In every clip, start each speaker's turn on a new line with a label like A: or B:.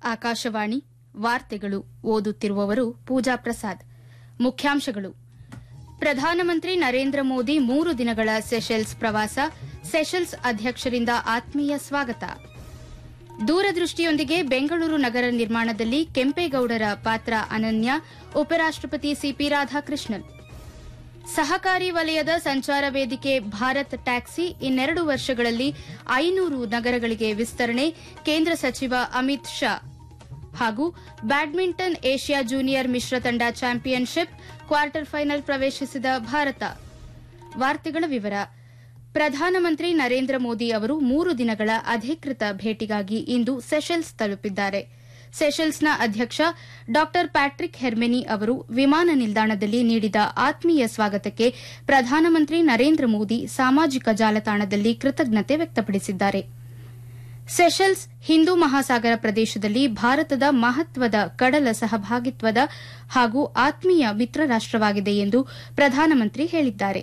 A: ಆಕಾಶವಾಣಿ ವಾರ್ತೆಗಳು ಓದುತ್ತಿರುವವರು ಪೂಜಾ ಪ್ರಸಾದ್ ಮುಖ್ಯಾಂಶಗಳು ಪ್ರಧಾನಮಂತ್ರಿ ನರೇಂದ್ರ ಮೋದಿ ಮೂರು ದಿನಗಳ ಸೆಷೆಲ್ಸ್ ಪ್ರವಾಸ ಸೆಷೆಲ್ಸ್ ಅಧ್ಯಕ್ಷರಿಂದ ಆತ್ಮೀಯ ಸ್ವಾಗತ ದೂರದೃಷ್ಟಿಯೊಂದಿಗೆ ಬೆಂಗಳೂರು ನಗರ ನಿರ್ಮಾಣದಲ್ಲಿ ಕೆಂಪೇಗೌಡರ ಪಾತ್ರ ಅನನ್ಯ ಉಪರಾಷ್ಟಪತಿ ಸಿಪಿ ರಾಧಾಕೃಷ್ಣನ್ ಸಹಕಾರಿ ವಲಯದ ಸಂಚಾರ ವೇದಿಕೆ ಭಾರತ್ ಟ್ಯಾಕ್ಸಿ ಇನ್ನೆರಡು ವರ್ಷಗಳಲ್ಲಿ ಐನೂರು ನಗರಗಳಿಗೆ ವಿಸ್ತರಣೆ ಕೇಂದ್ರ ಸಚಿವ ಅಮಿತ್ ಶಾ ಹಾಗೂ ಬ್ಯಾಡ್ಮಿಂಟನ್ ಏಷ್ಯಾ ಜೂನಿಯರ್ ಮಿಶ್ರ ತಂಡ ಚಾಂಪಿಯನ್ಶಿಪ್ ಕ್ವಾರ್ಟರ್ ಫೈನಲ್ ಪ್ರವೇಶಿಸಿದ ಭಾರತ ವಾರ್ತೆಗಳ ವಿವರ ಪ್ರಧಾನಮಂತ್ರಿ ನರೇಂದ್ರ ಮೋದಿ ಅವರು ಮೂರು ದಿನಗಳ ಅಧಿಕೃತ ಭೇಟಿಗಾಗಿ ಇಂದು ಸೆಷೆಲ್ಸ್ ತಲುಪಿದ್ದಾರೆ ಸೆಷೆಲ್ಸ್ನ ಅಧ್ಯಕ್ಷ ಡಾ ಪ್ಯಾಟ್ರಿಕ್ ಹೆರ್ಮೆನಿ ಅವರು ವಿಮಾನ ನಿಲ್ದಾಣದಲ್ಲಿ ನೀಡಿದ ಆತ್ಮೀಯ ಸ್ವಾಗತಕ್ಕೆ ಪ್ರಧಾನಮಂತ್ರಿ ನರೇಂದ್ರ ಮೋದಿ ಸಾಮಾಜಿಕ ಜಾಲತಾಣದಲ್ಲಿ ಕೃತಜ್ಞತೆ ವ್ಯಕ್ತಪಡಿಸಿದ್ದಾರೆ ಸೆಷೆಲ್ಸ್ ಹಿಂದೂ ಮಹಾಸಾಗರ ಪ್ರದೇಶದಲ್ಲಿ ಭಾರತದ ಮಹತ್ವದ ಕಡಲ ಸಹಭಾಗಿತ್ವದ ಹಾಗೂ ಆತ್ಮೀಯ ಮಿತ್ರ ರಾಷ್ಟವಾಗಿದೆ ಎಂದು ಪ್ರಧಾನಮಂತ್ರಿ ಹೇಳಿದ್ದಾರೆ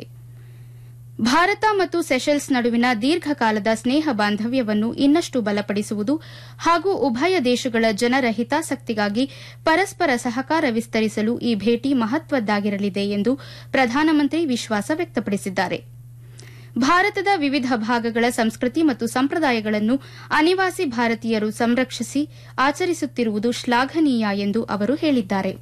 A: ಭಾರತ ಮತ್ತು ಸೆಷೆಲ್ಸ್ ನಡುವಿನ ದೀರ್ಘಕಾಲದ ಸ್ನೇಹ ಬಾಂಧವ್ಯವನ್ನು ಇನ್ನಷ್ಟು ಬಲಪಡಿಸುವುದು ಹಾಗೂ ಉಭಯ ದೇಶಗಳ ಜನರ ಹಿತಾಸಕ್ತಿಗಾಗಿ ಪರಸ್ಪರ ಸಹಕಾರ ವಿಸ್ತರಿಸಲು ಈ ಭೇಟಿ ಮಹತ್ವದ್ದಾಗಿರಲಿದೆ ಎಂದು ಪ್ರಧಾನಮಂತ್ರಿ ವಿಶ್ವಾಸ ವ್ಯಕ್ತಪಡಿಸಿದ್ದಾರೆ ಭಾರತದ ವಿವಿಧ ಭಾಗಗಳ ಸಂಸ್ಕೃತಿ ಮತ್ತು ಸಂಪ್ರದಾಯಗಳನ್ನು ಅನಿವಾಸಿ ಭಾರತೀಯರು ಸಂರಕ್ಷಿಸಿ ಆಚರಿಸುತ್ತಿರುವುದು ಶ್ಲಾಘನೀಯ ಎಂದು ಅವರು ಹೇಳಿದ್ದಾರೆ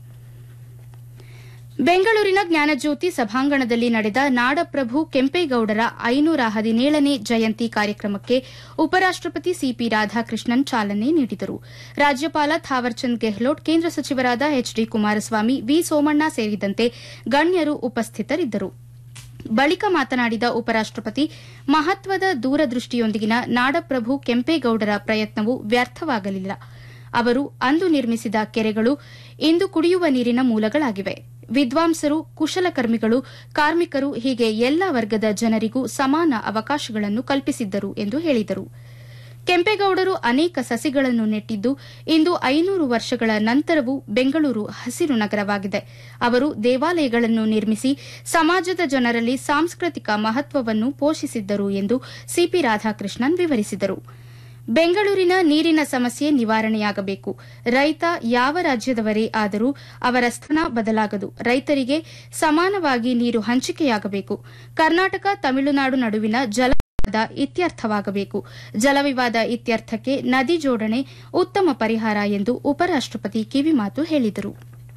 A: ಬೆಂಗಳೂರಿನ ಜ್ಞಾನಜ್ಯೋತಿ ಸಭಾಂಗಣದಲ್ಲಿ ನಡೆದ ನಾಡಪ್ರಭು ಕೆಂಪೇಗೌಡರ ಐನೂರ ಹದಿನೇಳನೇ ಜಯಂತಿ ಕಾರ್ಯಕ್ರಮಕ್ಕೆ ಉಪರಾಷ್ಟಪತಿ ಸಿಪಿ ರಾಧಾಕೃಷ್ಣನ್ ಚಾಲನೆ ನೀಡಿದರು ರಾಜ್ಯಪಾಲ ಥಾವರ್ಚಂದ್ ಗೆಹ್ಲೋಟ್ ಕೇಂದ್ರ ಸಚಿವರಾದ H D Kumaraswamy V Somanna ಸೇರಿದಂತೆ ಗಣ್ಯರು ಉಪಸ್ಥಿತರಿದ್ದರು ಬಳಿಕ ಮಾತನಾಡಿದ ಉಪರಾಷ್ಟಪತಿ ಮಹತ್ವದ ದೂರದೃಷ್ಟಿಯೊಂದಿಗಿನ ನಾಡಪ್ರಭು ಕೆಂಪೇಗೌಡರ ಪ್ರಯತ್ನವು ವ್ಯರ್ಥವಾಗಲಿಲ್ಲ ಅವರು ಅಂದು ನಿರ್ಮಿಸಿದ ಕೆರೆಗಳು ಇಂದು ಕುಡಿಯುವ ನೀರಿನ ಮೂಲಗಳಾಗಿವೆ ವಿದ್ವಾಂಸರು ಕುಶಲಕರ್ಮಿಗಳು ಕಾರ್ಮಿಕರು ಹೀಗೆ ಎಲ್ಲಾ ವರ್ಗದ ಜನರಿಗೂ ಸಮಾನ ಅವಕಾಶಗಳನ್ನು ಕಲ್ಪಿಸಿದ್ದರು ಎಂದು ಹೇಳಿದರು ಕೆಂಪೇಗೌಡರು ಅನೇಕ ಸಸಿಗಳನ್ನು ನೆಟ್ಟಿದ್ದು ಇಂದು ಐನೂರು ವರ್ಷಗಳ ನಂತರವೂ ಬೆಂಗಳೂರು ಹಸಿರು ನಗರವಾಗಿದೆ ಅವರು ದೇವಾಲಯಗಳನ್ನು ನಿರ್ಮಿಸಿ ಸಮಾಜದ ಜನರಲ್ಲಿ ಸಾಂಸ್ಕೃತಿಕ ಮಹತ್ವವನ್ನು ಪೋಷಿಸಿದ್ದರು ಎಂದು ಸಿಪಿ ರಾಧಾಕೃಷ್ಣನ್ ವಿವರಿಸಿದರು ಬೆಂಗಳೂರಿನ ನೀರಿನ ಸಮಸ್ಯೆ ನಿವಾರಣೆಯಾಗಬೇಕು ರೈತ ಯಾವ ರಾಜ್ಯದವರೇ ಆದರೂ ಅವರ ಸ್ಥಾನ ಬದಲಾಗದು ರೈತರಿಗೆ ಸಮಾನವಾಗಿ ನೀರು ಹಂಚಿಕೆಯಾಗಬೇಕು ಕರ್ನಾಟಕ ತಮಿಳುನಾಡು ನಡುವಿನ ಜಲ ಇತ್ಯರ್ಥವಾಗಬೇಕು ಜಲವಿವಾದ ಇತ್ಯರ್ಥಕ್ಕೆ ನದಿ ಜೋಡಣೆ ಉತ್ತಮ ಪರಿಹಾರ ಎಂದು ಉಪರಾಷ್ಟಪತಿ ಕಿವಿಮಾತು ಹೇಳಿದರು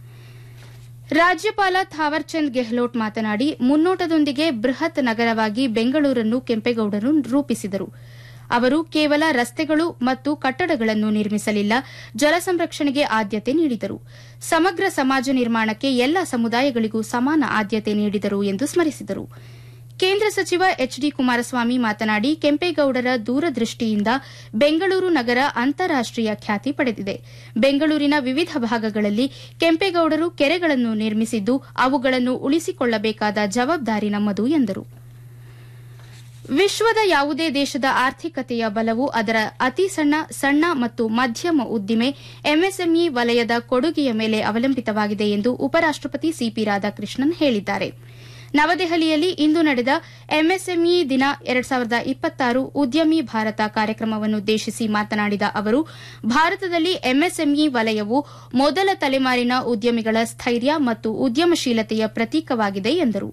A: ರಾಜ್ಯಪಾಲ ಥಾವರ್ಚಂದ್ ಗೆಹ್ಲೋಟ್ ಮಾತನಾಡಿ ಮುನ್ನೋಟದೊಂದಿಗೆ ಬೃಹತ್ ನಗರವಾಗಿ ಬೆಂಗಳೂರನ್ನು ಕೆಂಪೇಗೌಡರು ರೂಪಿಸಿದರು ಅವರು ಕೇವಲ ರಸ್ತೆಗಳು ಮತ್ತು ಕಟ್ಟಡಗಳನ್ನು ನಿರ್ಮಿಸಲಿಲ್ಲ ಜಲ ಸಂರಕ್ಷಣೆಗೆ ಆದ್ಯತೆ ನೀಡಿದರು ಸಮಗ್ರ ಸಮಾಜ ನಿರ್ಮಾಣಕ್ಕೆ ಎಲ್ಲ ಸಮುದಾಯಗಳಿಗೂ ಸಮಾನ ಆದ್ಯತೆ ನೀಡಿದರು ಎಂದು ಸ್ಮರಿಸಿದರು ಕೇಂದ್ರ ಸಚಿವ ಎಚ್ ಡಿ ಕುಮಾರಸ್ವಾಮಿ ಮಾತನಾಡಿ ಕೆಂಪೇಗೌಡರ ದೂರದೃಷ್ಟಿಯಿಂದ ಬೆಂಗಳೂರು ನಗರ ಅಂತಾರಾಷ್ಟೀಯ ಖ್ಯಾತಿ ಪಡೆದಿದೆ ಬೆಂಗಳೂರಿನ ವಿವಿಧ ಭಾಗಗಳಲ್ಲಿ ಕೆಂಪೇಗೌಡರು ಕೆರೆಗಳನ್ನು ನಿರ್ಮಿಸಿದ್ದು ಅವುಗಳನ್ನು ಉಳಿಸಿಕೊಳ್ಳಬೇಕಾದ ಜವಾಬ್ದಾರಿ ನಮ್ಮದು ಎಂದರು ವಿಶ್ವದ ಯಾವುದೇ ದೇಶದ ಆರ್ಥಿಕತೆಯ ಬಲವು ಅದರ ಅತಿ ಸಣ್ಣ ಸಣ್ಣ ಮತ್ತು ಮಧ್ಯಮ ಉದ್ದಿಮೆ ಎಂಎಸ್ಎಂಇ ವಲಯದ ಕೊಡುಗೆಯ ಮೇಲೆ ಅವಲಂಬಿತವಾಗಿದೆ ಎಂದು ಉಪರಾಷ್ಟಪತಿ ಸಿಪಿ ರಾಧಾಕೃಷ್ಣನ್ ಹೇಳಿದ್ದಾರೆ ನವದೆಹಲಿಯಲ್ಲಿ ಇಂದು ನಡೆದ ಎಂಎಸ್ಎಂಇ ದಿನ ಎರಡ್ ಸಾವಿರದ ಇಪ್ಪತ್ತಾರು ಉದ್ಯಮಿ ಭಾರತ ಕಾರ್ಯಕ್ರಮವನ್ನುದ್ದೇಶಿಸಿ ಮಾತನಾಡಿದ ಅವರು ಭಾರತದಲ್ಲಿ ಎಂಎಸ್ಎಂಇ ವಲಯವು ಮೊದಲ ತಲೆಮಾರಿನ ಉದ್ಯಮಿಗಳ ಸ್ಥೈರ್ಯ ಮತ್ತು ಉದ್ಯಮಶೀಲತೆಯ ಪ್ರತೀಕವಾಗಿದೆ ಎಂದರು